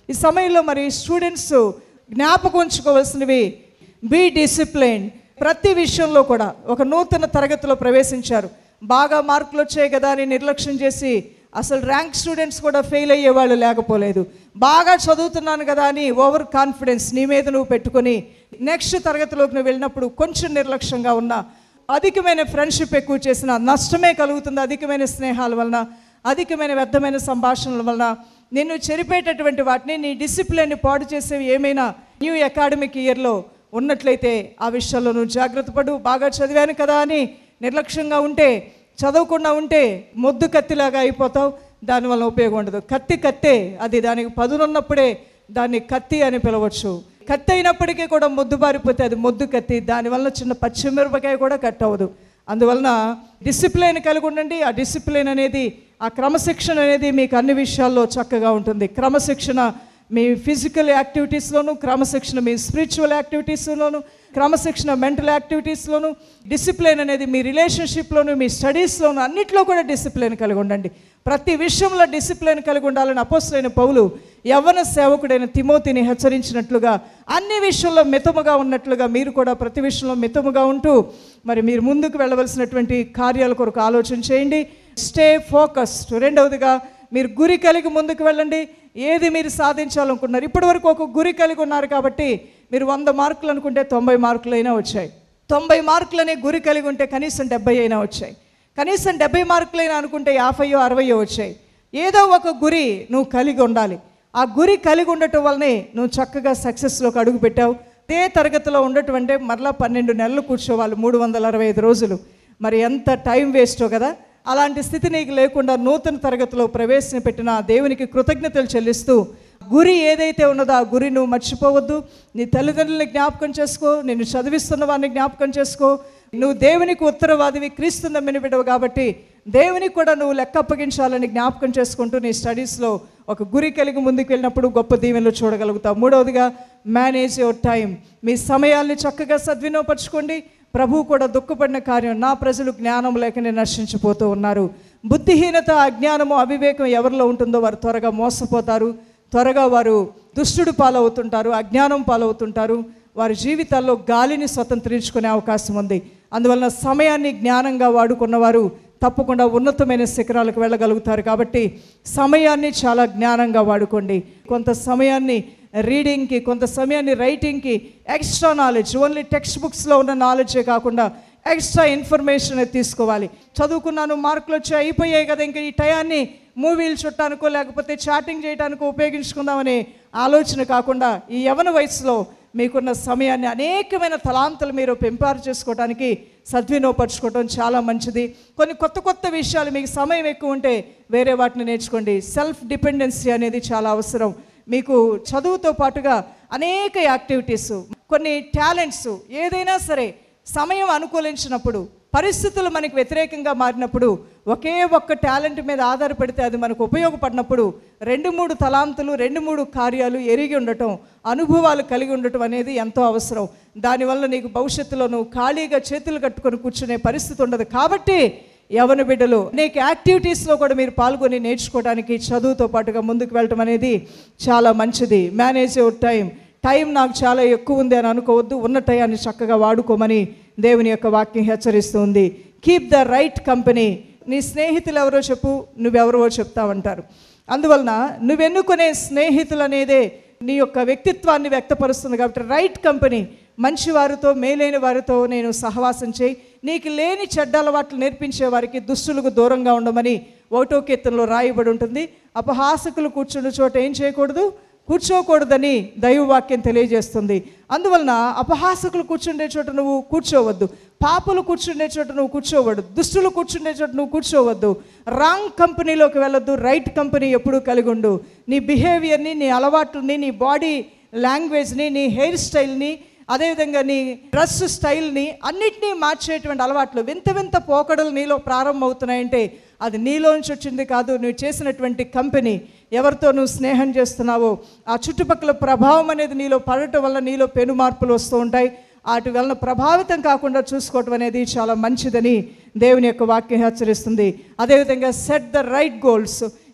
ఈ సమయంలో మరి స్టూడెంట్స్ జ్ఞాపకం ఉంచుకోవాల్సినవి బీ డిసిప్లైన్ ప్రతి విషయంలో కూడా ఒక నూతన తరగతిలో ప్రవేశించారు బాగా మార్కులు వచ్చాయి కదా అని నిర్లక్ష్యం చేసి అసలు ర్యాంక్ స్టూడెంట్స్ కూడా ఫెయిల్ అయ్యే వాళ్ళు లేకపోలేదు బాగా చదువుతున్నాను కదా అని ఓవర్ కాన్ఫిడెన్స్ నీ మీద నువ్వు పెట్టుకొని నెక్స్ట్ తరగతిలోకి నువ్వు వెళ్ళినప్పుడు కొంచెం నిర్లక్ష్యంగా ఉన్నా అధికమైన ఫ్రెండ్షిప్ ఎక్కువ చేసిన నష్టమే కలుగుతుంది అధికమైన స్నేహాల వలన అధికమైన వ్యర్థమైన సంభాషణల వలన నిన్ను చెరిపేటటువంటి వాటిని నీ డిసిప్లిన్ని పాడు చేసేవి ఏమైనా న్యూ అకాడమిక్ ఇయర్లో ఉన్నట్లయితే ఆ విషయాల్లో నువ్వు జాగ్రత్త పడు బాగా చదివాను కదా అని నిర్లక్ష్యంగా ఉంటే చదవకుండా ఉంటే మొద్దు కత్తిలాగా అయిపోతావు దానివల్ల ఉపయోగం ఉండదు కత్తి కత్తే అది దానికి పదునున్నప్పుడే దాన్ని కత్తి అని పిలవచ్చు కత్తి అయినప్పటికీ కూడా మొద్దు బారిపోతే అది మొద్దు కత్తి దానివల్ల చిన్న పచ్చిమిరపకాయ కూడా కట్ అవ్వదు అందువలన డిసిప్లిన్ కలిగి ఉండండి ఆ డిసిప్లిన్ అనేది ఆ క్రమశిక్షణ అనేది మీకు అన్ని విషయాల్లో చక్కగా ఉంటుంది క్రమశిక్షణ మీ ఫిజికల్ యాక్టివిటీస్లోను క్రమశిక్షణ మీ స్పిరిచువల్ యాక్టివిటీస్లోను క్రమశిక్షణ మెంటల్ యాక్టివిటీస్లోను డిసిప్లిన్ అనేది మీ రిలేషన్షిప్లోను మీ స్టడీస్లోను అన్నిట్లో కూడా డిసిప్లిన్ కలిగి ఉండండి ప్రతి విషయంలో డిసిప్లిన్ కలిగి ఉండాలని అపోస్తులైన పౌలు యవ్వన సేవకుడైన తిమోతిని హెచ్చరించినట్లుగా అన్ని విషయంలో మితముగా ఉన్నట్లుగా మీరు కూడా ప్రతి విషయంలో మితముగా ఉంటూ మరి మీరు ముందుకు వెళ్ళవలసినటువంటి కార్యాల కొరకు ఆలోచన చేయండి స్టే ఫోకస్డ్ రెండవదిగా మీరు గురి కలిగి ముందుకు వెళ్ళండి ఏది మీరు సాధించాలనుకున్నారు ఇప్పటివరకు ఒక గురి కలిగి ఉన్నారు కాబట్టి మీరు వంద మార్కులు అనుకుంటే తొంభై మార్కులైనా వచ్చాయి తొంభై మార్కులనే గురి కలిగి ఉంటే కనీసం డెబ్బై అయినా వచ్చాయి కనీసం డెబ్బై మార్కులైనా అనుకుంటే యాభైయో అరవయో వచ్చాయి ఏదో ఒక గురి నువ్వు కలిగి ఉండాలి ఆ గురి కలిగి ఉండటం వల్లనే నువ్వు చక్కగా సక్సెస్లోకి అడుగు పెట్టావు అదే తరగతిలో ఉండటం అంటే మరలా పన్నెండు నెలలు కూర్చోవాలి మూడు వందల అరవై ఐదు రోజులు మరి ఎంత టైం వేస్టో కదా అలాంటి స్థితి నీకు లేకుండా నూతన తరగతిలో ప్రవేశపెట్టిన ఆ దేవునికి కృతజ్ఞతలు చెల్లిస్తూ గురి ఏదైతే ఉన్నదో ఆ గురి నువ్వు మర్చిపోవద్దు నీ తల్లిదండ్రులని జ్ఞాపకం చేసుకో నిన్ను చదివిస్తున్న వారిని జ్ఞాపకం చేసుకో నువ్వు దేవునికి ఉత్తరవాదివి క్రీస్తు నమ్మిన బిడ్డవు కాబట్టి దేవునికి కూడా నువ్వు లెక్క అప్పగించాలని జ్ఞాపకం చేసుకుంటూ నీ స్టడీస్లో ఒక గురి కలిగి ముందుకు వెళ్ళినప్పుడు గొప్ప దీవెనలు చూడగలుగుతావు మూడవదిగా మేనేజ్ యువర్ టైం మీ సమయాల్ని చక్కగా సద్వినియోగపరచుకోండి ప్రభువు కూడా దుఃఖపడిన కార్యం నా ప్రజలు జ్ఞానం లేకనే నశించిపోతూ ఉన్నారు బుద్ధిహీనత అజ్ఞానము అవివేకం ఎవరిలో ఉంటుందో వారు త్వరగా మోసపోతారు త్వరగా వారు దుష్టుడు పాలవుతుంటారు అజ్ఞానం పాలవుతుంటారు వారి జీవితాల్లో గాలిని స్వతంత్రించుకునే అవకాశం ఉంది అందువలన సమయాన్ని జ్ఞానంగా వాడుకున్నవారు తప్పకుండా ఉన్నతమైన శిఖరాలకు వెళ్ళగలుగుతారు కాబట్టి సమయాన్ని చాలా జ్ఞానంగా వాడుకోండి కొంత సమయాన్ని రీడింగ్కి కొంత సమయాన్ని రైటింగ్కి ఎక్స్ట్రా నాలెడ్జ్ ఓన్లీ టెక్స్ట్ బుక్స్లో ఉన్న నాలెడ్జే కాకుండా ఎక్స్ట్రా ఇన్ఫర్మేషన్ తీసుకోవాలి చదువుకున్నాను మార్కులు వచ్చాయి అయిపోయాయి కదా ఇంకా ఈ టయాన్ని మూవీలు చుట్టానికో లేకపోతే చాటింగ్ చేయడానికో ఉపయోగించుకుందామనే ఆలోచన కాకుండా ఈ యవన వయసులో మీకున్న సమయాన్ని అనేకమైన తలాంతలు మీరు పెంపారు చేసుకోవడానికి సద్వినియోగపరచుకోవడం చాలా మంచిది కొన్ని కొత్త కొత్త విషయాలు మీకు సమయం ఎక్కువ ఉంటే వేరే వాటిని నేర్చుకోండి సెల్ఫ్ డిపెండెన్సీ అనేది చాలా అవసరం మీకు చదువుతో పాటుగా అనేక యాక్టివిటీస్ కొన్ని టాలెంట్స్ ఏదైనా సరే సమయం అనుకూలించినప్పుడు పరిస్థితులు మనకి వ్యతిరేకంగా మారినప్పుడు ఒకే ఒక్క టాలెంట్ మీద ఆధారపడితే అది మనకు ఉపయోగపడినప్పుడు రెండు మూడు తలాంతులు రెండు మూడు కార్యాలు ఎరిగి ఉండటం అనుభవాలు కలిగి ఉండటం అనేది ఎంతో అవసరం దానివల్ల నీకు భవిష్యత్తులో నువ్వు ఖాళీగా చేతులు కట్టుకొని కూర్చునే పరిస్థితి ఉండదు కాబట్టి యవన బిడ్డలు అనేక యాక్టివిటీస్లో కూడా మీరు పాల్గొని నేర్చుకోవడానికి చదువుతో పాటుగా ముందుకు వెళ్ళటం అనేది చాలా మంచిది మేనేజ్ యువర్ టైం టైం నాకు చాలా ఎక్కువ ఉంది అని అనుకోవద్దు ఉన్న టయాన్ని చక్కగా వాడుకోమని దేవుని యొక్క వాక్యం హెచ్చరిస్తుంది కీప్ ద రైట్ కంపెనీ నీ స్నేహితులు ఎవరో చెప్పు నువ్వెవరో చెప్తావంటారు అందువలన నువ్వెన్నుకునే స్నేహితులు అనేదే నీ యొక్క వ్యక్తిత్వాన్ని వ్యక్తపరుస్తుంది కాబట్టి రైట్ కంపెనీ మంచి వారితో మేలైన వారితో నేను సహవాసం చేయి నీకు లేని చెడ్డ అలవాట్లు నేర్పించే వారికి దుస్తులకు దూరంగా ఉండమని ఒకటో కీర్తనలో రాయబడి ఉంటుంది అపహాసకులు కూర్చున్న చోట ఏం చేయకూడదు కూర్చోకూడదని దైవవాక్యం తెలియజేస్తుంది అందువలన అపహాసకులు కూర్చుండే చోట నువ్వు కూర్చోవద్దు పాపలు కూర్చుండే చోట నువ్వు కూర్చోవద్దు దుష్టులు కూర్చుండే చోట నువ్వు కూర్చోవద్దు రాంగ్ కంపెనీలోకి వెళ్ళొద్దు రైట్ కంపెనీ ఎప్పుడూ కలిగి ఉండు నీ బిహేవియర్ని నీ అలవాట్లని నీ బాడీ లాంగ్వేజ్ని నీ హెయిర్ స్టైల్ని అదేవిధంగా నీ డ్రెస్ స్టైల్ని అన్నిటినీ మార్చేటువంటి అలవాట్లు వింత వింత పోకడలు నీలో ప్రారంభమవుతున్నాయంటే అది నీలోంచి వచ్చింది కాదు నువ్వు చేసినటువంటి కంపెనీ ఎవరితో నువ్వు స్నేహం చేస్తున్నావో ఆ చుట్టుపక్కల ప్రభావం అనేది నీలో పడటం వల్ల నీలో పెను మార్పులు వస్తూ ఉంటాయి వాటి వలన ప్రభావితం కాకుండా చూసుకోవటం అనేది చాలా మంచిదని దేవుని యొక్క వాక్యం హెచ్చరిస్తుంది అదేవిధంగా సెట్ ద రైట్ గోల్స్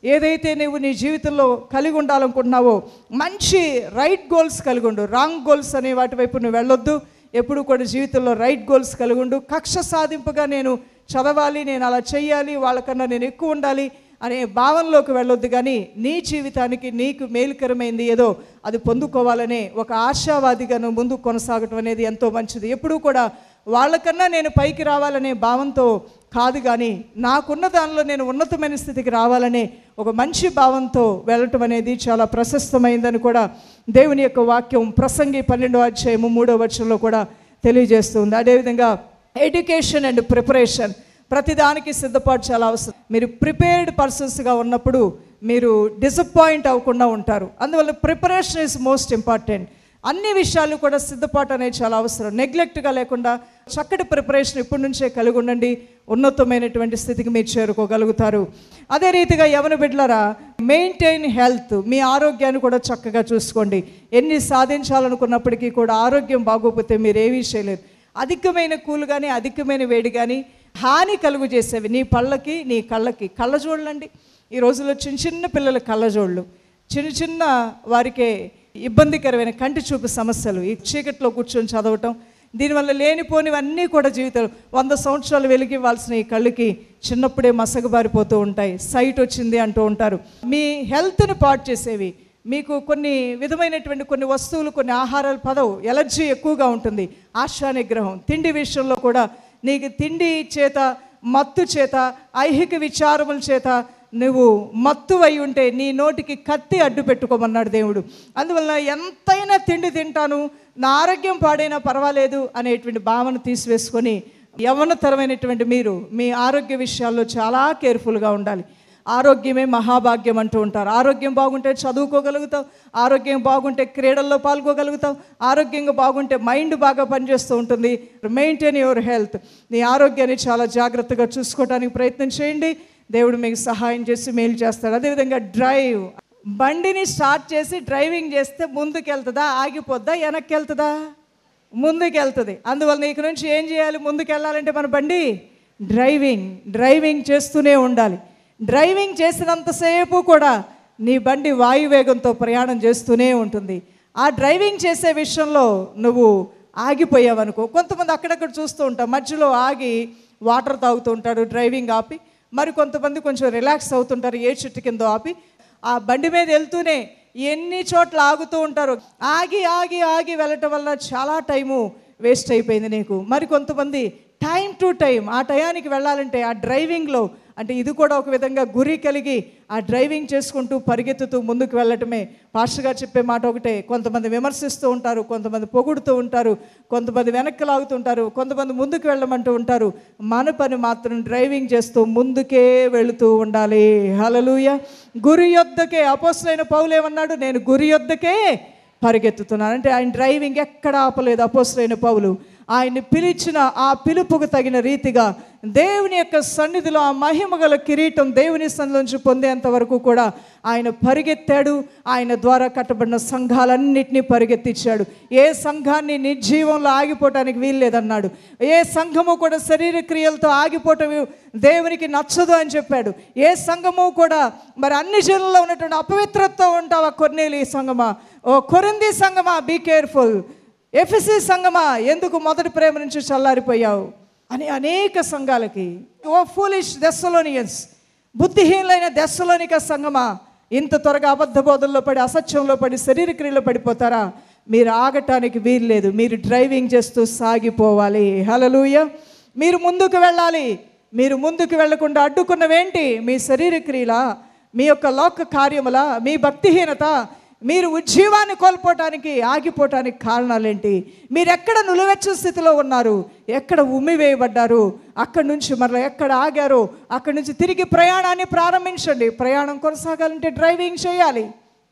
ఏదైతే నువ్వు నీ జీవితంలో కలిగి ఉండాలనుకుంటున్నావో మంచి రైట్ గోల్స్ కలిగి ఉండు రాంగ్ గోల్స్ అనే వాటి వైపు నువ్వు వెళ్ళొద్దు ఎప్పుడు కూడా జీవితంలో రైట్ గోల్స్ కలిగి ఉండు కక్ష సాధింపుగా నేను చదవాలి నేను అలా చెయ్యాలి వాళ్ళకన్నా నేను ఎక్కువ ఉండాలి అనే భావనలోకి వెళ్ళొద్దు కానీ నీ జీవితానికి నీకు మేలుకరమైంది ఏదో అది పొందుకోవాలనే ఒక ఆశావాదిగా నువ్వు ముందుకు కొనసాగటం అనేది ఎంతో మంచిది ఎప్పుడూ కూడా వాళ్ళకన్నా నేను పైకి రావాలనే భావంతో కాదు కానీ నాకున్న దానిలో నేను ఉన్నతమైన స్థితికి రావాలనే ఒక మంచి భావంతో వెళ్ళటం అనేది చాలా ప్రశస్తమైందని కూడా దేవుని యొక్క వాక్యం ప్రసంగి పన్నెండో అధ్యాయము మూడో వచ్చంలో కూడా తెలియజేస్తుంది అదేవిధంగా ఎడ్యుకేషన్ అండ్ ప్రిపరేషన్ ప్రతిదానికి సిద్ధపాటు చాలా అవసరం మీరు ప్రిపేర్డ్ పర్సన్స్గా ఉన్నప్పుడు మీరు డిసప్పాయింట్ అవ్వకుండా ఉంటారు అందువల్ల ప్రిపరేషన్ ఇస్ మోస్ట్ ఇంపార్టెంట్ అన్ని విషయాలు కూడా సిద్ధపాటు అనేది చాలా అవసరం నెగ్లెక్ట్గా లేకుండా చక్కటి ప్రిపరేషన్ ఇప్పటి నుంచే కలిగి ఉండండి ఉన్నతమైనటువంటి స్థితికి మీరు చేరుకోగలుగుతారు అదే రీతిగా యవన బిడ్డలరా మెయింటైన్ హెల్త్ మీ ఆరోగ్యాన్ని కూడా చక్కగా చూసుకోండి ఎన్ని సాధించాలనుకున్నప్పటికీ కూడా ఆరోగ్యం బాగోకపోతే మీరు ఏమీ చేయలేరు అధికమైన కూలు కానీ అధికమైన వేడి కానీ హాని కలుగు చేసేవి నీ పళ్ళకి నీ కళ్ళకి కళ్ళజోళ్ళండి ఈ రోజుల్లో చిన్న చిన్న పిల్లల కళ్ళజోళ్ళు చిన్న చిన్న వారికే ఇబ్బందికరమైన కంటి చూపు సమస్యలు ఈ చీకట్లో కూర్చొని చదవటం దీనివల్ల లేనిపోనివన్నీ కూడా జీవితాలు వంద సంవత్సరాలు వెలిగివ్వాల్సిన ఈ కళ్ళకి చిన్నప్పుడే మసగబారిపోతూ ఉంటాయి సైట్ వచ్చింది అంటూ ఉంటారు మీ హెల్త్ని పాటు చేసేవి మీకు కొన్ని విధమైనటువంటి కొన్ని వస్తువులు కొన్ని ఆహారాలు పదవు ఎలర్జీ ఎక్కువగా ఉంటుంది ఆశా నిగ్రహం తిండి విషయంలో కూడా నీకు తిండి చేత మత్తు చేత ఐహిక విచారముల చేత నువ్వు మత్తు అయి ఉంటే నీ నోటికి కత్తి అడ్డు పెట్టుకోమన్నాడు దేవుడు అందువల్ల ఎంతైనా తిండి తింటాను నా ఆరోగ్యం పాడైనా పర్వాలేదు అనేటువంటి భావన తీసివేసుకొని యవ్వనతరమైనటువంటి మీరు మీ ఆరోగ్య విషయాల్లో చాలా కేర్ఫుల్గా ఉండాలి ఆరోగ్యమే మహాభాగ్యం అంటూ ఉంటారు ఆరోగ్యం బాగుంటే చదువుకోగలుగుతావు ఆరోగ్యం బాగుంటే క్రీడల్లో పాల్గొగలుగుతావు ఆరోగ్యంగా బాగుంటే మైండ్ బాగా పనిచేస్తూ ఉంటుంది మెయింటైన్ యువర్ హెల్త్ నీ ఆరోగ్యాన్ని చాలా జాగ్రత్తగా చూసుకోవడానికి ప్రయత్నం చేయండి దేవుడు మీకు సహాయం చేసి మేలు చేస్తాడు అదేవిధంగా డ్రైవ్ బండిని స్టార్ట్ చేసి డ్రైవింగ్ చేస్తే ముందుకు వెళ్తుందా ఆగిపోద్దా వెనక్కి వెళ్తుందా ముందుకు వెళ్తుంది అందువల్ల నీకు నుంచి ఏం చేయాలి ముందుకు వెళ్ళాలంటే మన బండి డ్రైవింగ్ డ్రైవింగ్ చేస్తూనే ఉండాలి డ్రైవింగ్ చేసినంతసేపు కూడా నీ బండి వాయువేగంతో ప్రయాణం చేస్తూనే ఉంటుంది ఆ డ్రైవింగ్ చేసే విషయంలో నువ్వు ఆగిపోయావనుకో కొంతమంది అక్కడక్కడ చూస్తూ ఉంటాం మధ్యలో ఆగి వాటర్ తాగుతూ ఉంటాడు డ్రైవింగ్ ఆపి మరి కొంతమంది కొంచెం రిలాక్స్ అవుతుంటారు ఏ చెట్టు కింద ఆపి ఆ బండి మీద వెళ్తూనే ఎన్ని చోట్ల ఆగుతూ ఉంటారు ఆగి ఆగి ఆగి వెళ్ళటం వల్ల చాలా టైము వేస్ట్ అయిపోయింది నీకు మరి కొంతమంది టైం టు టైం ఆ టయానికి వెళ్ళాలంటే ఆ డ్రైవింగ్లో అంటే ఇది కూడా ఒక విధంగా గురి కలిగి ఆ డ్రైవింగ్ చేసుకుంటూ పరిగెత్తుతూ ముందుకు వెళ్ళటమే పాస్టర్ గారు చెప్పే మాట ఒకటే కొంతమంది విమర్శిస్తూ ఉంటారు కొంతమంది పొగుడుతూ ఉంటారు కొంతమంది వెనక్కి లాగుతుంటారు కొంతమంది ముందుకు వెళ్ళమంటూ ఉంటారు మన పని మాత్రం డ్రైవింగ్ చేస్తూ ముందుకే వెళుతూ ఉండాలి హలలుయ గురి యొద్దకే అపోసలైన పౌలు ఏమన్నాడు నేను గురి యొద్దకే పరిగెత్తుతున్నాను అంటే ఆయన డ్రైవింగ్ ఎక్కడ ఆపలేదు అపోసలైన పౌలు ఆయన్ని పిలిచిన ఆ పిలుపుకు తగిన రీతిగా దేవుని యొక్క సన్నిధిలో ఆ మహిమ గల కిరీటం దేవుని సన్నిధించి పొందేంత వరకు కూడా ఆయన పరిగెత్తాడు ఆయన ద్వారా కట్టబడిన సంఘాలన్నింటినీ పరిగెత్తించాడు ఏ సంఘాన్ని నిర్జీవంలో ఆగిపోవటానికి వీల్లేదన్నాడు ఏ సంఘము కూడా శరీర క్రియలతో ఆగిపోవటం దేవునికి నచ్చదు అని చెప్పాడు ఏ సంఘము కూడా మరి అన్ని జనుల్లో ఉన్నటువంటి అపవిత్రతతో ఉంటావా కొన్నేళ్ళు ఈ సంఘమా ఓ కొరింది సంఘమా బీ కేర్ఫుల్ ఎఫ్ఎస్సి సంఘమా ఎందుకు మొదటి ప్రేమ నుంచి చల్లారిపోయావు అని అనేక సంఘాలకి ఓ ఫూలిష్ దెస్సలోనియన్స్ బుద్ధిహీనులైన దెస్సలోనిక సంఘమా ఇంత త్వరగా అబద్ధ బోధల్లో పడి అసత్యంలో పడి శరీర క్రియలో పడిపోతారా మీరు ఆగటానికి వీల్లేదు మీరు డ్రైవింగ్ చేస్తూ సాగిపోవాలి హలలుయ మీరు ముందుకు వెళ్ళాలి మీరు ముందుకు వెళ్లకుండా అడ్డుకున్నవేంటి మీ శరీర క్రియల మీ యొక్క లోక కార్యముల మీ భక్తిహీనత మీరు ఉజ్జీవాన్ని కోల్పోవటానికి ఆగిపోవటానికి కారణాలేంటి మీరు ఎక్కడ నులవెచ్చ స్థితిలో ఉన్నారు ఎక్కడ ఉమ్మివేయబడ్డారు అక్కడి నుంచి మరలా ఎక్కడ ఆగారో అక్కడి నుంచి తిరిగి ప్రయాణాన్ని ప్రారంభించండి ప్రయాణం కొనసాగాలంటే డ్రైవింగ్ చేయాలి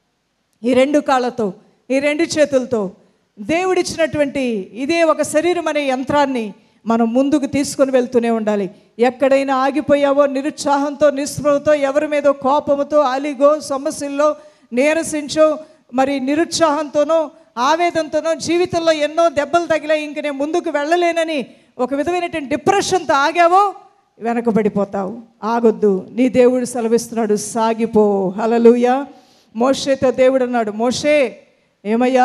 ఈ రెండు కాళ్ళతో ఈ రెండు చేతులతో దేవుడిచ్చినటువంటి ఇదే ఒక శరీరం అనే యంత్రాన్ని మనం ముందుకు తీసుకొని వెళ్తూనే ఉండాలి ఎక్కడైనా ఆగిపోయావో నిరుత్సాహంతో నిస్పృహతో ఎవరి మీదో కోపముతో అలిగో సమస్యల్లో నీరసించో మరి నిరుత్సాహంతోనో ఆవేదంతోనో జీవితంలో ఎన్నో దెబ్బలు తగిలాయి ఇంక నేను ముందుకు వెళ్ళలేనని ఒక విధమైనటువంటి డిప్రెషన్తో ఆగావో వెనకబడిపోతావు ఆగొద్దు నీ దేవుడు సెలవిస్తున్నాడు సాగిపో హలలుయ మోషేతో దేవుడు అన్నాడు మోషే ఏమయ్యా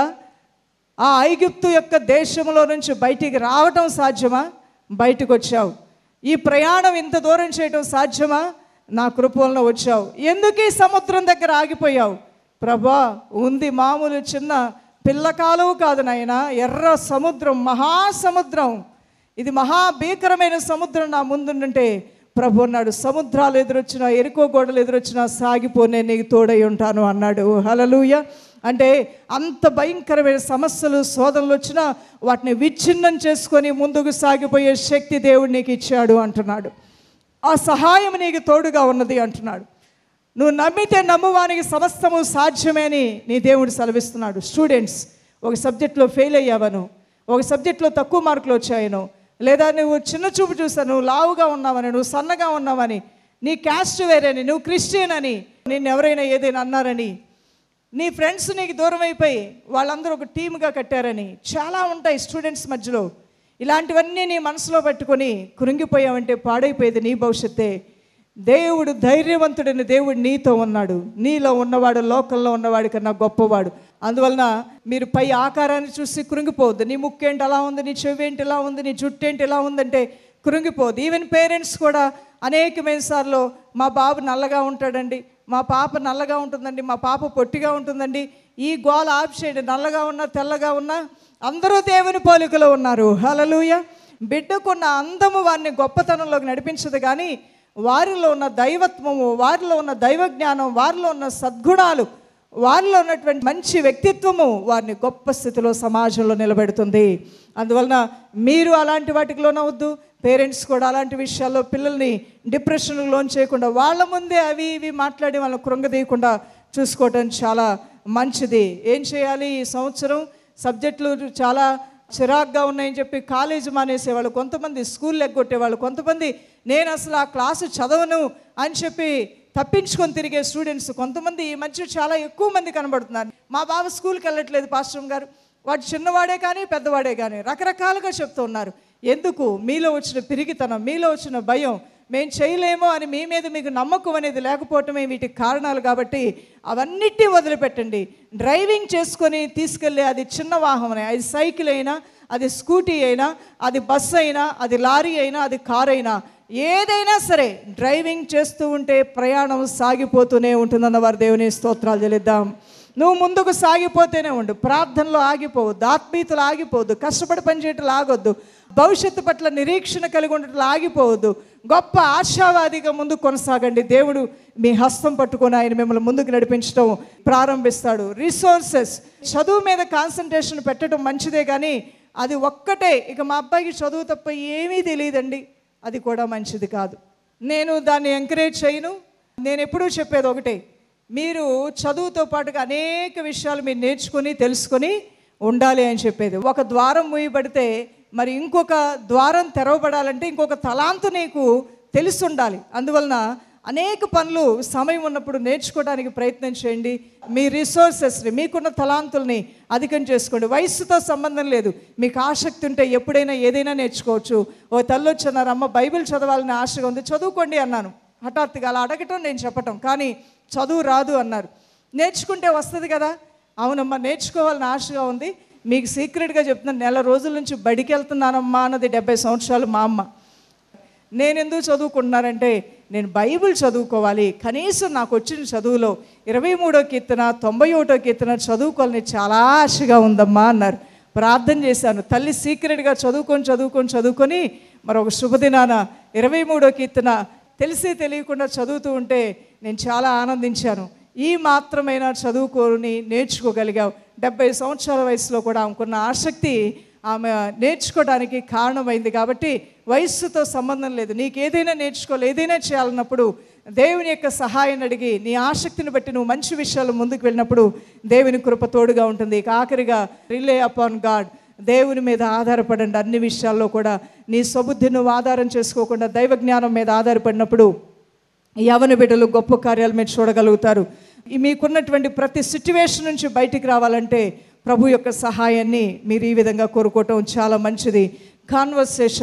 ఆ ఐగుప్తు యొక్క దేశంలో నుంచి బయటికి రావటం సాధ్యమా బయటకు వచ్చావు ఈ ప్రయాణం ఇంత దూరం చేయటం సాధ్యమా నా కృపల్లో వచ్చావు ఎందుకు ఈ సముద్రం దగ్గర ఆగిపోయావు ప్రభా ఉంది మామూలు చిన్న పిల్ల కాలువ కాదు నాయన ఎర్ర సముద్రం మహాసముద్రం ఇది మహాభీకరమైన సముద్రం నా ముందుంటే ప్రభు అన్నాడు సముద్రాలు ఎదురొచ్చినా ఎరుకో గోడలు ఎదురొచ్చినా సాగిపో నేను నీకు తోడై ఉంటాను అన్నాడు హలలుయ అంటే అంత భయంకరమైన సమస్యలు శోధనలు వచ్చినా వాటిని విచ్ఛిన్నం చేసుకొని ముందుకు సాగిపోయే శక్తి దేవుడు నీకు ఇచ్చాడు అంటున్నాడు ఆ సహాయం నీకు తోడుగా ఉన్నది అంటున్నాడు నువ్వు నమ్మితే నమ్మువానికి సమస్తము సాధ్యమే అని నీ దేవుడు సెలవిస్తున్నాడు స్టూడెంట్స్ ఒక సబ్జెక్ట్లో ఫెయిల్ అయ్యావను ఒక సబ్జెక్ట్లో తక్కువ మార్కులు వచ్చాయను లేదా నువ్వు చిన్న చూపు చూసాను నువ్వు లావుగా ఉన్నావని నువ్వు సన్నగా ఉన్నావని నీ క్యాస్ట్ వేరేని నువ్వు క్రిస్టియన్ అని నిన్ను ఎవరైనా ఏదైనా అన్నారని నీ ఫ్రెండ్స్ నీకు దూరం అయిపోయి వాళ్ళందరూ ఒక టీమ్గా కట్టారని చాలా ఉంటాయి స్టూడెంట్స్ మధ్యలో ఇలాంటివన్నీ నీ మనసులో పెట్టుకొని కృంగిపోయావంటే పాడైపోయేది నీ భవిష్యత్తే దేవుడు ధైర్యవంతుడైన దేవుడు నీతో ఉన్నాడు నీలో ఉన్నవాడు లోకంలో ఉన్నవాడి కన్నా గొప్పవాడు అందువలన మీరు పై ఆకారాన్ని చూసి కృంగిపోవద్దు నీ ముక్కు ఏంటి అలా ఉంది నీ చెవి ఏంటి ఇలా ఉంది నీ జుట్టు ఏంటి ఇలా ఉందంటే కృంగిపోవద్దు ఈవెన్ పేరెంట్స్ కూడా అనేకమైన సార్లు మా బాబు నల్లగా ఉంటాడండి మా పాప నల్లగా ఉంటుందండి మా పాప పొట్టిగా ఉంటుందండి ఈ గోల ఆఫ్ చేయండి నల్లగా ఉన్నా తెల్లగా ఉన్నా అందరూ దేవుని పోలికలో ఉన్నారు హలలుయ బిడ్డకున్న అందము వారిని గొప్పతనంలోకి నడిపించదు కానీ వారిలో ఉన్న దైవత్వము వారిలో ఉన్న దైవ జ్ఞానం వారిలో ఉన్న సద్గుణాలు వారిలో ఉన్నటువంటి మంచి వ్యక్తిత్వము వారిని గొప్ప స్థితిలో సమాజంలో నిలబెడుతుంది అందువలన మీరు అలాంటి వాటికి లోనవద్దు పేరెంట్స్ కూడా అలాంటి విషయాల్లో పిల్లల్ని డిప్రెషన్కి లోన్ చేయకుండా వాళ్ళ ముందే అవి ఇవి మాట్లాడి వాళ్ళని కృంగదీయకుండా చూసుకోవటం చాలా మంచిది ఏం చేయాలి ఈ సంవత్సరం సబ్జెక్టులు చాలా చిరాగ్గా ఉన్నాయని చెప్పి కాలేజీ మానేసేవాళ్ళు కొంతమంది స్కూల్ ఎగ్గొట్టేవాళ్ళు కొంతమంది నేను అసలు ఆ క్లాసు చదవను అని చెప్పి తప్పించుకొని తిరిగే స్టూడెంట్స్ కొంతమంది ఈ మధ్య చాలా ఎక్కువ మంది కనబడుతున్నారు మా బాబు స్కూల్కి వెళ్ళట్లేదు పాస్టర్ గారు వాడు చిన్నవాడే కానీ పెద్దవాడే కానీ రకరకాలుగా చెప్తూ ఉన్నారు ఎందుకు మీలో వచ్చిన పిరిగితనం మీలో వచ్చిన భయం మేము చేయలేమో అని మీ మీద మీకు నమ్మకం అనేది లేకపోవటమే వీటికి కారణాలు కాబట్టి అవన్నిటినీ వదిలిపెట్టండి డ్రైవింగ్ చేసుకొని తీసుకెళ్ళే అది చిన్న వాహనం అది సైకిల్ అయినా అది స్కూటీ అయినా అది బస్సు అయినా అది లారీ అయినా అది కార్ అయినా ఏదైనా సరే డ్రైవింగ్ చేస్తూ ఉంటే ప్రయాణం సాగిపోతూనే ఉంటుందన్న వారి దేవుని స్తోత్రాలు చెల్లిద్దాం నువ్వు ముందుకు సాగిపోతేనే ఉండు ప్రార్థనలో ఆగిపోవద్దు ఆత్మీయతలు ఆగిపోవద్దు కష్టపడి పనిచేయటం ఆగొద్దు భవిష్యత్తు పట్ల నిరీక్షణ కలిగి ఉండటం ఆగిపోవద్దు గొప్ప ఆశావాదిగా ముందుకు కొనసాగండి దేవుడు మీ హస్తం పట్టుకొని ఆయన మిమ్మల్ని ముందుకు నడిపించడం ప్రారంభిస్తాడు రిసోర్సెస్ చదువు మీద కాన్సన్ట్రేషన్ పెట్టడం మంచిదే కానీ అది ఒక్కటే ఇక మా అబ్బాయికి చదువు తప్ప ఏమీ తెలియదండి అది కూడా మంచిది కాదు నేను దాన్ని ఎంకరేజ్ చేయను నేను ఎప్పుడూ చెప్పేది ఒకటే మీరు చదువుతో పాటుగా అనేక విషయాలు మీరు నేర్చుకొని తెలుసుకొని ఉండాలి అని చెప్పేది ఒక ద్వారం మూయబడితే మరి ఇంకొక ద్వారం తెరవబడాలంటే ఇంకొక తలాంతు నీకు తెలిసి ఉండాలి అందువలన అనేక పనులు సమయం ఉన్నప్పుడు నేర్చుకోవడానికి ప్రయత్నం చేయండి మీ రిసోర్సెస్ని మీకున్న తలాంతుల్ని అధికం చేసుకోండి వయసుతో సంబంధం లేదు మీకు ఆసక్తి ఉంటే ఎప్పుడైనా ఏదైనా నేర్చుకోవచ్చు ఓ తల్లి వచ్చన్నారు అమ్మ బైబిల్ చదవాలని ఆశగా ఉంది చదువుకోండి అన్నాను హఠాత్తుగా అలా అడగటం నేను చెప్పటం కానీ చదువు రాదు అన్నారు నేర్చుకుంటే వస్తుంది కదా అవునమ్మా నేర్చుకోవాలని ఆశగా ఉంది మీకు సీక్రెట్గా చెప్తున్నాను నెల రోజుల నుంచి బడికి వెళ్తున్నానమ్మా అన్నది డెబ్బై సంవత్సరాలు మా అమ్మ నేను ఎందుకు చదువుకుంటున్నానంటే నేను బైబిల్ చదువుకోవాలి కనీసం నాకు వచ్చిన చదువులో ఇరవై మూడో కీర్తన తొంభై ఒకటో కీర్తన చదువుకోవాలని చాలా ఆశగా ఉందమ్మా అన్నారు ప్రార్థన చేశాను తల్లి సీక్రెట్గా చదువుకొని చదువుకొని చదువుకొని మరొక శుభదినాన ఇరవై మూడో కీర్తన తెలిసి తెలియకుండా చదువుతూ ఉంటే నేను చాలా ఆనందించాను ఈ మాత్రమైనా చదువుకొని నేర్చుకోగలిగావు డెబ్బై సంవత్సరాల వయసులో కూడా ఆమెకున్న ఆసక్తి ఆమె నేర్చుకోవడానికి కారణమైంది కాబట్టి వయస్సుతో సంబంధం లేదు నీకు ఏదైనా నేర్చుకోవాలి ఏదైనా చేయాలన్నప్పుడు దేవుని యొక్క సహాయాన్ని అడిగి నీ ఆసక్తిని బట్టి నువ్వు మంచి విషయాలు ముందుకు వెళ్ళినప్పుడు దేవుని కృప తోడుగా ఉంటుంది ఇక ఆఖరిగా రిలే అపాన్ గాడ్ దేవుని మీద ఆధారపడండి అన్ని విషయాల్లో కూడా నీ స్వబుద్ధి నువ్వు ఆధారం చేసుకోకుండా దైవ జ్ఞానం మీద ఆధారపడినప్పుడు యవన బిడ్డలు గొప్ప కార్యాలు మీరు చూడగలుగుతారు ఈ మీకున్నటువంటి ప్రతి సిట్యువేషన్ నుంచి బయటికి రావాలంటే ప్రభు యొక్క సహాయాన్ని మీరు ఈ విధంగా కోరుకోవటం చాలా మంచిది కాన్వర్సేషన్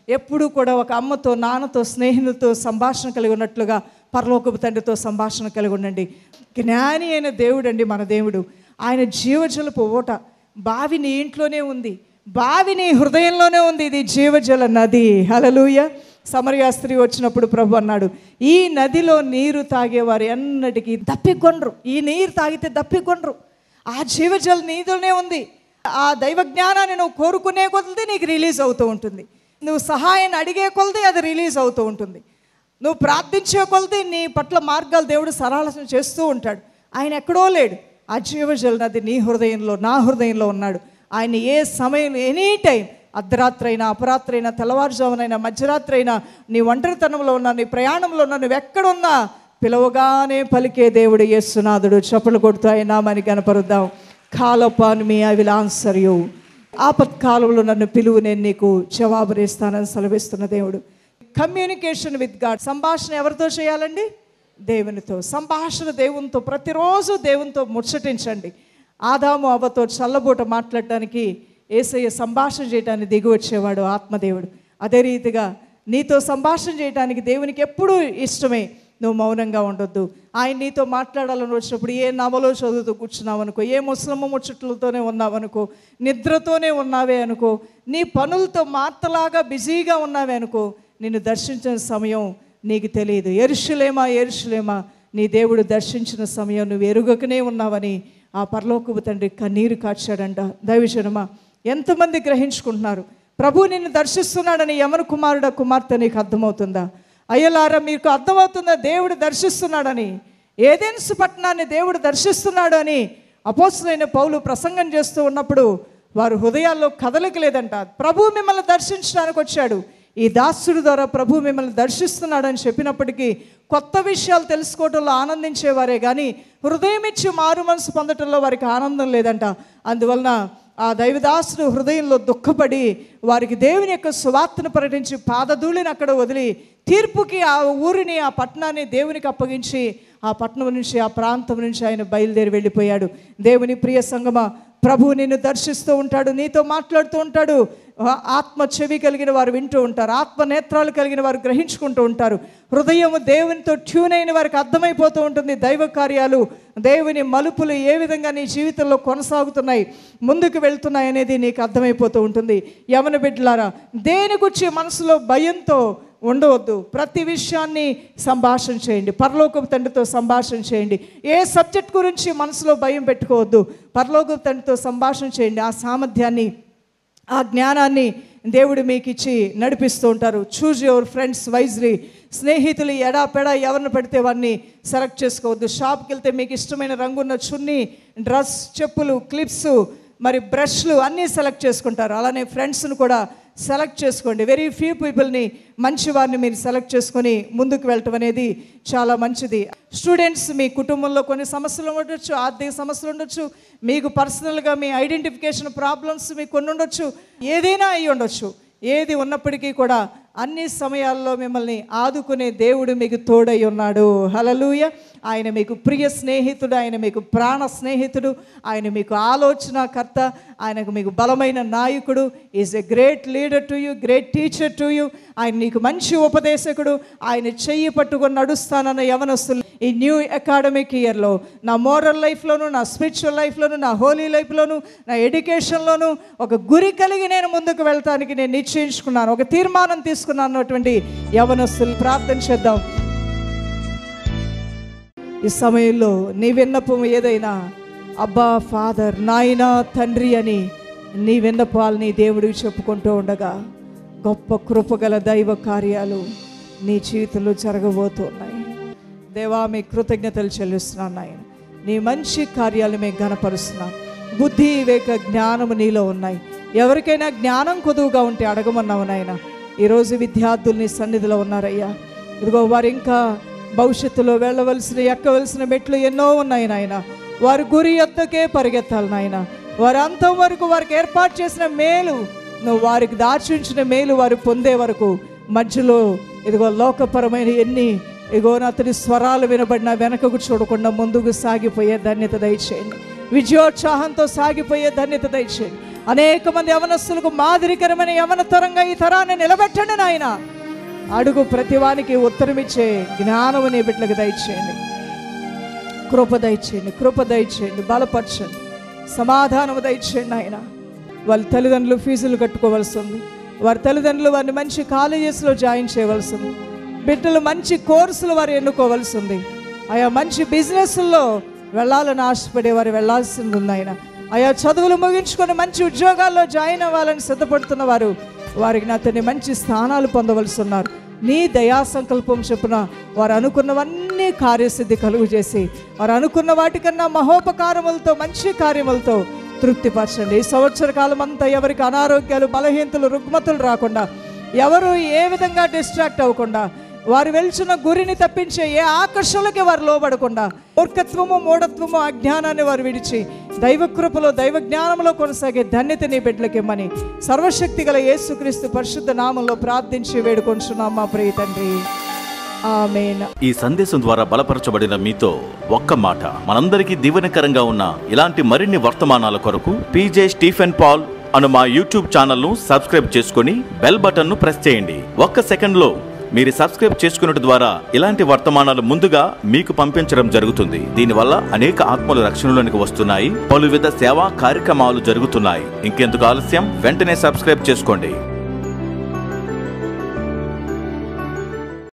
ఎప్పుడూ కూడా ఒక అమ్మతో నాన్నతో స్నేహితులతో సంభాషణ కలిగి ఉన్నట్లుగా పరలోకపు తండ్రితో సంభాషణ కలిగి ఉండండి జ్ఞాని అయిన దేవుడు అండి మన దేవుడు ఆయన జీవజలపు ఓట బావి నీ ఇంట్లోనే ఉంది బావి నీ హృదయంలోనే ఉంది ఇది జీవజల నది హలలుయ సమరయా స్త్రీ వచ్చినప్పుడు ప్రభు అన్నాడు ఈ నదిలో నీరు తాగేవారు ఎన్నటికీ దప్పికొండ్రు ఈ నీరు తాగితే దప్పికొండ్రు ఆ జీవజల నీలోనే ఉంది ఆ దైవ జ్ఞానాన్ని నువ్వు కోరుకునే కొలది నీకు రిలీజ్ అవుతూ ఉంటుంది నువ్వు సహాయాన్ని అడిగే కొలది అది రిలీజ్ అవుతూ ఉంటుంది నువ్వు ప్రార్థించే కొలది నీ పట్ల మార్గాలు దేవుడు సరళం చేస్తూ ఉంటాడు ఆయన ఎక్కడో లేడు ఆ జీవజల నది నీ హృదయంలో నా హృదయంలో ఉన్నాడు ఆయన ఏ సమయం ఎనీ టైం అర్ధరాత్రి అయినా అపరాత్రి అయినా తెల్లవారుజామునైనా మధ్యరాత్రి అయినా నీ ఒంటరితనంలో ఉన్నా నీ ప్రయాణంలో ఉన్నా నువ్వు ఎక్కడున్నా పిలవగానే పలికే దేవుడు యేసునాథుడు చప్పలు కొడుతూ అయినా మనకి కనపరుద్దాం call upon me I will answer you ఆపత్కాలంలో నన్ను పిలువు నేను నీకు జవాబు రేస్తానని సెలవిస్తున్న దేవుడు కమ్యూనికేషన్ విత్ గాడ్ సంభాషణ ఎవరితో చేయాలండి దేవునితో సంభాషణ దేవునితో ప్రతిరోజు దేవునితో ముచ్చటించండి ఆదాము అవ్వతో చల్లబూట మాట్లాడటానికి ఏసయ్య సంభాషణ చేయడానికి దిగి వచ్చేవాడు ఆత్మదేవుడు అదే రీతిగా నీతో సంభాషణ చేయడానికి దేవునికి ఎప్పుడూ ఇష్టమే నువ్వు మౌనంగా ఉండొద్దు ఆయన నీతో మాట్లాడాలని వచ్చినప్పుడు ఏ నవలో చదువుతూ కూర్చున్నావు అనుకో ఏ ముస్లిం ముచ్చట్లతోనే ఉన్నావు అనుకో నిద్రతోనే ఉన్నావే అనుకో నీ పనులతో మార్తలాగా బిజీగా ఉన్నావే అనుకో నిన్ను దర్శించిన సమయం నీకు తెలియదు ఎరుషులేమా ఎరుషులేమా నీ దేవుడు దర్శించిన సమయం నువ్వు ఎరుగకనే ఉన్నావని ఆ పరలోకపు తండ్రి కన్నీరు కాచాడంట దైవజనమా ఎంతమంది గ్రహించుకుంటున్నారు ప్రభు నిన్ను దర్శిస్తున్నాడని యమన కుమారుడ కుమార్తె నీకు అర్థమవుతుందా అయ్యలారా మీకు అర్థమవుతుందా దేవుడు దర్శిస్తున్నాడని ఏదెన్స్ పట్టణాన్ని దేవుడు దర్శిస్తున్నాడు అని అపోసులైన పౌలు ప్రసంగం చేస్తూ ఉన్నప్పుడు వారు హృదయాల్లో కదలిక లేదంట ప్రభు మిమ్మల్ని దర్శించడానికి వచ్చాడు ఈ దాసుడు ద్వారా ప్రభు మిమ్మల్ని దర్శిస్తున్నాడని చెప్పినప్పటికీ కొత్త విషయాలు తెలుసుకోవడంలో ఆనందించేవారే కానీ హృదయం ఇచ్చి మారు మనసు పొందటంలో వారికి ఆనందం లేదంట అందువలన ఆ దైవదాసుడు హృదయంలో దుఃఖపడి వారికి దేవుని యొక్క సువార్తను ప్రకటించి పాదధూళిని అక్కడ వదిలి తీర్పుకి ఆ ఊరిని ఆ పట్టణాన్ని దేవునికి అప్పగించి ఆ పట్టణం నుంచి ఆ ప్రాంతం నుంచి ఆయన బయలుదేరి వెళ్ళిపోయాడు దేవుని ప్రియ సంగమ ప్రభు నిన్ను దర్శిస్తూ ఉంటాడు నీతో మాట్లాడుతూ ఉంటాడు ఆ ఆత్మ చెవి కలిగిన వారు వింటూ ఉంటారు ఆత్మ నేత్రాలు కలిగిన వారు గ్రహించుకుంటూ ఉంటారు హృదయం దేవునితో ట్యూన్ అయిన వారికి అర్థమైపోతూ ఉంటుంది దైవ కార్యాలు దేవుని మలుపులు ఏ విధంగా నీ జీవితంలో కొనసాగుతున్నాయి ముందుకు వెళ్తున్నాయి అనేది నీకు అర్థమైపోతూ ఉంటుంది యవన బిడ్డలారా దేని గురించి మనసులో భయంతో ఉండవద్దు ప్రతి విషయాన్ని సంభాషణ చేయండి పరలోకపు తండ్రితో సంభాషణ చేయండి ఏ సబ్జెక్ట్ గురించి మనసులో భయం పెట్టుకోవద్దు పరలోకపు తండ్రితో సంభాషణ చేయండి ఆ సామర్థ్యాన్ని ఆ జ్ఞానాన్ని దేవుడు మీకు ఇచ్చి నడిపిస్తూ ఉంటారు చూజ్ యువర్ ఫ్రెండ్స్ వైజ్లీ స్నేహితులు ఎడా పెడా ఎవరిని పెడితే వారిని సెలెక్ట్ చేసుకోవద్దు షాప్కి వెళ్తే మీకు ఇష్టమైన రంగున్న చున్నీ డ్రెస్ చెప్పులు క్లిప్స్ మరి బ్రష్లు అన్నీ సెలెక్ట్ చేసుకుంటారు అలానే ఫ్రెండ్స్ను కూడా సెలెక్ట్ చేసుకోండి వెరీ ఫ్యూ పీపుల్ని మంచి వారిని మీరు సెలెక్ట్ చేసుకొని ముందుకు వెళ్ళటం అనేది చాలా మంచిది స్టూడెంట్స్ మీ కుటుంబంలో కొన్ని సమస్యలు ఉండొచ్చు ఆర్థిక సమస్యలు ఉండొచ్చు మీకు పర్సనల్గా మీ ఐడెంటిఫికేషన్ ప్రాబ్లమ్స్ మీకు కొన్ని ఉండొచ్చు ఏదైనా అయి ఉండొచ్చు ఏది ఉన్నప్పటికీ కూడా అన్ని సమయాల్లో మిమ్మల్ని ఆదుకునే దేవుడు మీకు తోడై ఉన్నాడు హలలుయ ఆయన మీకు ప్రియ స్నేహితుడు ఆయన మీకు ప్రాణ స్నేహితుడు ఆయన మీకు ఆలోచనకర్త ఆయనకు మీకు బలమైన నాయకుడు is a great leader to you great teacher to you ఆయన నీకు మంచి ఉపదేశకుడు ఆయన చెయ్యి పట్టుకొని నడుస్తానన్న యవనస్తులు ఈ న్యూ అకాడమిక్ ఇయర్లో నా మోరల్ లైఫ్లోను నా స్పిరిచువల్ లైఫ్లోను నా హోలీ లైఫ్లోను నా ఎడ్యుకేషన్లోను ఒక గురి కలిగి నేను ముందుకు వెళ్తానికి నేను నిశ్చయించుకున్నాను ఒక తీర్మానం తీసుకున్నాను అన్నటువంటి యవనస్తులు ప్రార్థన చేద్దాం ఈ సమయంలో నీ విన్నపం ఏదైనా అబ్బా ఫాదర్ నాయనా తండ్రి అని నీ విన్నపాలని దేవుడికి చెప్పుకుంటూ ఉండగా గొప్ప కృపగల దైవ కార్యాలు నీ జీవితంలో జరగబోతున్నాయి దేవా మీ కృతజ్ఞతలు చెల్లిస్తున్నాను నాయన నీ మంచి కార్యాలు మేము ఘనపరుస్తున్నాం బుద్ధి వివేక జ్ఞానము నీలో ఉన్నాయి ఎవరికైనా జ్ఞానం కొదువుగా ఉంటే అడగమన్నావు నాయన ఈరోజు విద్యార్థుల్ని సన్నిధిలో ఉన్నారయ్యా ఇదిగో వారు ఇంకా భవిష్యత్తులో వెళ్ళవలసిన ఎక్కవలసిన మెట్లు ఎన్నో ఉన్నాయి నాయన వారి గురి ఎత్తకే పరిగెత్తాలి నాయన వారి అంతం వరకు వారికి ఏర్పాటు చేసిన మేలు నువ్వు వారికి దాచించిన మేలు వారు పొందే వరకు మధ్యలో ఇదిగో లోకపరమైన ఎన్ని ఇగో అతని స్వరాలు వినబడిన వెనకకు చూడకుండా ముందుకు సాగిపోయే ధన్యత దయచేయండి విజయోత్సాహంతో సాగిపోయే ధన్యత దయచేయండి అనేక మంది యవనస్తులకు మాదిరికరమైన యవనతరంగా ఈ తరాన్ని నిలబెట్టండి నాయన అడుగు ప్రతివానికి ఉత్తరమిచ్చే జ్ఞానము నీ బిడ్డలకు దయచేయండి కృప దయచేయండి కృప దయచేయండి బలపరచండి సమాధానము దయచేయండి ఆయన వాళ్ళ తల్లిదండ్రులు ఫీజులు కట్టుకోవాల్సి ఉంది వారి తల్లిదండ్రులు వారిని మంచి కాలేజెస్లో జాయిన్ చేయవలసి ఉంది బిడ్డలు మంచి కోర్సులు వారు ఎన్నుకోవాల్సి ఉంది ఆయా మంచి బిజినెస్ల్లో వెళ్ళాలని ఆశపడే వారు వెళ్ళాల్సింది ఉంది ఆయన ఆయా చదువులు ముగించుకొని మంచి ఉద్యోగాల్లో జాయిన్ అవ్వాలని సిద్ధపడుతున్న వారు వారికి నా తండ్రి మంచి స్థానాలు పొందవలసి ఉన్నారు నీ దయా సంకల్పం చొప్పున వారు అనుకున్నవన్నీ కార్యసిద్ధి కలుగు చేసి వారు అనుకున్న వాటికన్నా మహోపకారములతో మంచి కార్యములతో తృప్తిపరచండి ఈ సంవత్సర కాలం అంతా ఎవరికి అనారోగ్యాలు బలహీనతలు రుగ్మతులు రాకుండా ఎవరు ఏ విధంగా డిస్ట్రాక్ట్ అవ్వకుండా వారు వెళ్తున్న గురిని తప్పించే ఏ ఆకర్షణలకి వారు లోబడకుండా మూర్ఖత్వము మూఢత్వము అజ్ఞానాన్ని వారు విడిచి దైవ కృపలో దైవ జ్ఞానంలో కొనసాగే ధన్యత నీ బిడ్డలకి ఇమ్మని సర్వశక్తి గల యేసుక్రీస్తు పరిశుద్ధ నామంలో ప్రార్థించి వేడుకొంచున్నాం మా ప్రియ తండ్రి ఆమెన్ ఈ సందేశం ద్వారా బలపరచబడిన మీతో ఒక్క మాట మనందరికీ దీవెనకరంగా ఉన్న ఇలాంటి మరిన్ని వర్తమానాల కొరకు పీజే స్టీఫెన్ పాల్ అను మా యూట్యూబ్ ఛానల్ను సబ్స్క్రైబ్ చేసుకుని బెల్ బటన్ను ప్రెస్ చేయండి ఒక్క సెకండ్లో మీరు సబ్స్క్రైబ్ చేసుకున్నట్టు ద్వారా ఇలాంటి వర్తమానాలు ముందుగా మీకు పంపించడం జరుగుతుంది దీనివల్ల అనేక ఆత్మలు రక్షణలోనికి వస్తున్నాయి పలువిధ సేవా కార్యక్రమాలు జరుగుతున్నాయి ఇంకెందుకు ఆలస్యం వెంటనే సబ్స్క్రైబ్ చేసుకోండి